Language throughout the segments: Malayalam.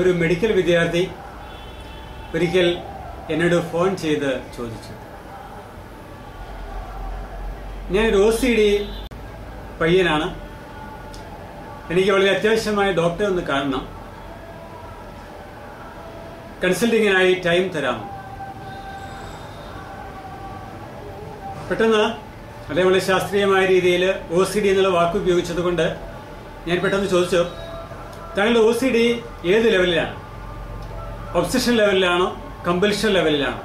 ഒരു മെഡിക്കൽ വിദ്യാർത്ഥി ഒരിക്കൽ എന്നോട് ഫോൺ ചെയ്ത് ചോദിച്ചു ഞാനൊരു ഒ സി ഡി പയ്യനാണ് എനിക്ക് വളരെ അത്യാവശ്യമായ ഡോക്ടറെ ഒന്ന് കാണണം കൺസൾട്ടിങ്ങിനായി ടൈം തരാമോ പെട്ടെന്ന് അദ്ദേഹം വളരെ ശാസ്ത്രീയമായ രീതിയിൽ ഒ സി ഡി എന്നുള്ള വാക്ക് ഉപയോഗിച്ചത് കൊണ്ട് ഞാൻ പെട്ടെന്ന് ചോദിച്ചു താങ്കളുടെ ഒ സി ഡി ഏത് ലെവലിലാണ് ഒബ്സഷൻ ലെവലിലാണോ കമ്പൽഷൻ ലെവലിലാണോ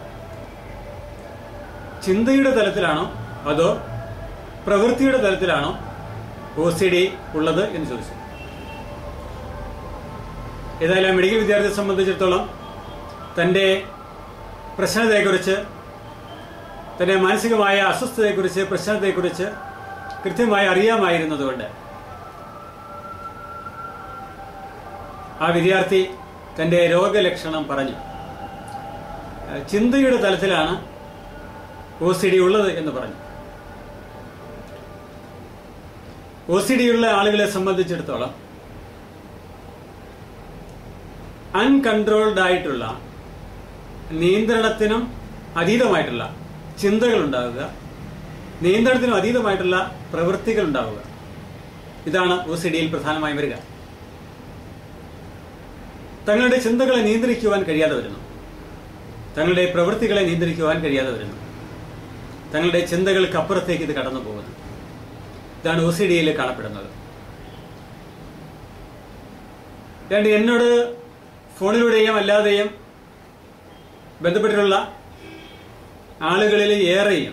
ചിന്തയുടെ തലത്തിലാണോ അതോ പ്രവൃത്തിയുടെ തലത്തിലാണോ ഒ സി ഡി ഉള്ളത് എന്ന് ചോദിച്ചു ഏതായാലും മെഡിക്കൽ വിദ്യാർത്ഥിയെ സംബന്ധിച്ചിടത്തോളം തന്റെ പ്രശ്നത്തെക്കുറിച്ച് തന്റെ മാനസികമായ അസ്വസ്ഥതയെക്കുറിച്ച് പ്രശ്നത്തെക്കുറിച്ച് കൃത്യമായി അറിയാമായിരുന്നതുകൊണ്ട് ആ വിദ്യാർത്ഥി തന്റെ രോഗലക്ഷണം പറഞ്ഞു ഏഹ് ചിന്തയുടെ തലത്തിലാണ് ഒ സി ഡി ഉള്ളത് എന്ന് പറഞ്ഞു ഒ സി ഡി ഉള്ള ആളുകളെ സംബന്ധിച്ചിടത്തോളം അൺകൺട്രോൾഡ് ആയിട്ടുള്ള നിയന്ത്രണത്തിനും അതീതമായിട്ടുള്ള ചിന്തകൾ ഉണ്ടാവുക നിയന്ത്രണത്തിനും അതീതമായിട്ടുള്ള പ്രവൃത്തികൾ ഉണ്ടാവുക ഇതാണ് ഒ സി ഡിയിൽ പ്രധാനമായും വരിക തങ്ങളുടെ ചിന്തകളെ നിയന്ത്രിക്കുവാൻ കഴിയാതെ വരുന്നു തങ്ങളുടെ പ്രവൃത്തികളെ നിയന്ത്രിക്കുവാൻ കഴിയാതെ വരുന്നു തങ്ങളുടെ ചിന്തകൾക്ക് അപ്പുറത്തേക്ക് ഇത് കടന്നു പോകുന്നു ഇതാണ് ഒ സി ഡിയിൽ കാണപ്പെടുന്നത് രണ്ട് എന്നോട് ഫോണിലൂടെയും അല്ലാതെയും ബന്ധപ്പെട്ടിട്ടുള്ള ആളുകളിൽ ഏറെയും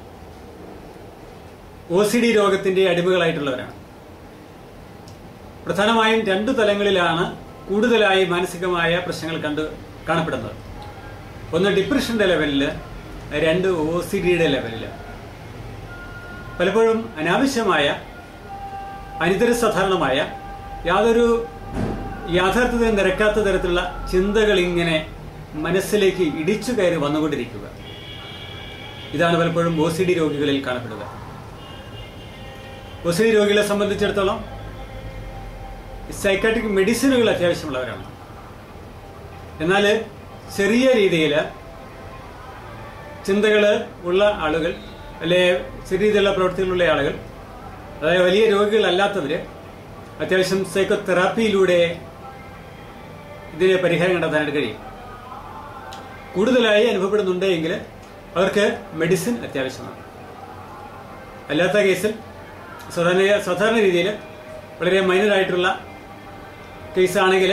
ഒ സി ഡി രോഗത്തിന്റെ അടിമകളായിട്ടുള്ളവരാണ് പ്രധാനമായും രണ്ടു തലങ്ങളിലാണ് കൂടുതലായി മാനസികമായ പ്രശ്നങ്ങൾ കണ്ട് കാണപ്പെടുന്നത് ഒന്ന് ഡിപ്രഷന്റെ ലെവലിൽ രണ്ട് ഒ സി ഡിയുടെ ലെവലിൽ പലപ്പോഴും അനാവശ്യമായ അനിതര സാധാരണമായ യാതൊരു യാഥാർത്ഥ്യത്തിന് നിരക്കാത്ത തരത്തിലുള്ള ചിന്തകൾ ഇങ്ങനെ മനസ്സിലേക്ക് ഇടിച്ചു കയറി വന്നുകൊണ്ടിരിക്കുക ഇതാണ് പലപ്പോഴും ഒ സി ഡി രോഗികളിൽ കാണപ്പെടുക ഒ സി ഡി രോഗികളെ സംബന്ധിച്ചിടത്തോളം സൈക്കാട്രിക് മെഡിസിനുകൾ അത്യാവശ്യമുള്ളവരാണ് എന്നാൽ ചെറിയ രീതിയിൽ ചിന്തകൾ ഉള്ള ആളുകൾ അല്ലെ ചെറിയ രീതിയിലുള്ള പ്രവൃത്തികളുള്ള ആളുകൾ അതായത് വലിയ രോഗികളല്ലാത്തവര് അത്യാവശ്യം സൈക്കോ തെറാപ്പിയിലൂടെ ഇതിന് പരിഹാരം കണ്ടെത്താനായിട്ട് കഴിയും കൂടുതലായി അനുഭവപ്പെടുന്നുണ്ടെങ്കിൽ അവർക്ക് മെഡിസിൻ അത്യാവശ്യമാണ് അല്ലാത്ത കേസിൽ സാധാരണ സാധാരണ രീതിയിൽ വളരെ മൈനർ ആയിട്ടുള്ള കേസാണെങ്കിൽ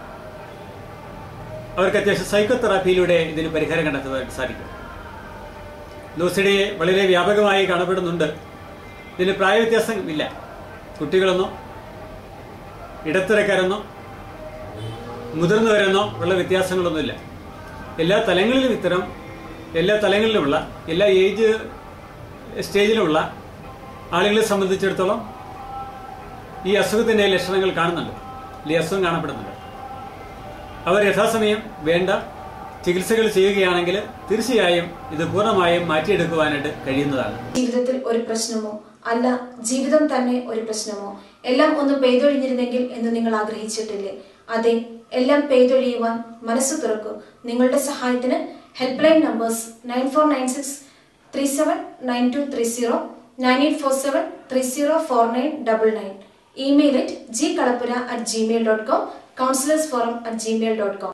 അവർക്ക് അത്യാവശ്യം സൈക്കോ തെറാപ്പിയിലൂടെ ഇതിന് പരിഹാരം കണ്ടെത്താനായിട്ട് സാധിക്കും ലൂസിഡി വളരെ വ്യാപകമായി കാണപ്പെടുന്നുണ്ട് ഇതിന് പ്രായവ്യത്യാസം ഇല്ല കുട്ടികളെന്നോ ഇടത്തരക്കാരെന്നോ മുതിർന്നവരെന്നോ ഉള്ള വ്യത്യാസങ്ങളൊന്നുമില്ല എല്ലാ തലങ്ങളിലും ഇത്തരം എല്ലാ തലങ്ങളിലുമുള്ള എല്ലാ ഏജ് സ്റ്റേജിലുമുള്ള ആളുകളെ സംബന്ധിച്ചിടത്തോളം ഈ അസുഖത്തിന്റെ ലക്ഷണങ്ങൾ കാണുന്നുണ്ട് ഈ അസുഖം കാണപ്പെടുന്നുണ്ട് അവർ യഥാസമയം വേണ്ട ചികിത്സകൾ ചെയ്യുകയാണെങ്കിൽ തീർച്ചയായും ഇത് പൂർണ്ണമായും മാറ്റിയെടുക്കുവാനായിട്ട് കഴിയുന്നതാണ് ജീവിതത്തിൽ ഒരു പ്രശ്നമോ അല്ല ജീവിതം തന്നെ ഒരു പ്രശ്നമോ എല്ലാം ഒന്ന് പെയ്തൊഴിഞ്ഞിരുന്നെങ്കിൽ എന്ന് നിങ്ങൾ ആഗ്രഹിച്ചിട്ടില്ലേ അതെ എല്ലാം പെയ്തൊഴിയുവാൻ മനസ്സ് തുറക്കൂ നിങ്ങളുടെ സഹായത്തിന് help line numbers nine four nine six three seven nine two three zero nine eight four seven three zero four nine double nine email at G Kalappura at Gmail dot com counsellors forum at Gmail dot com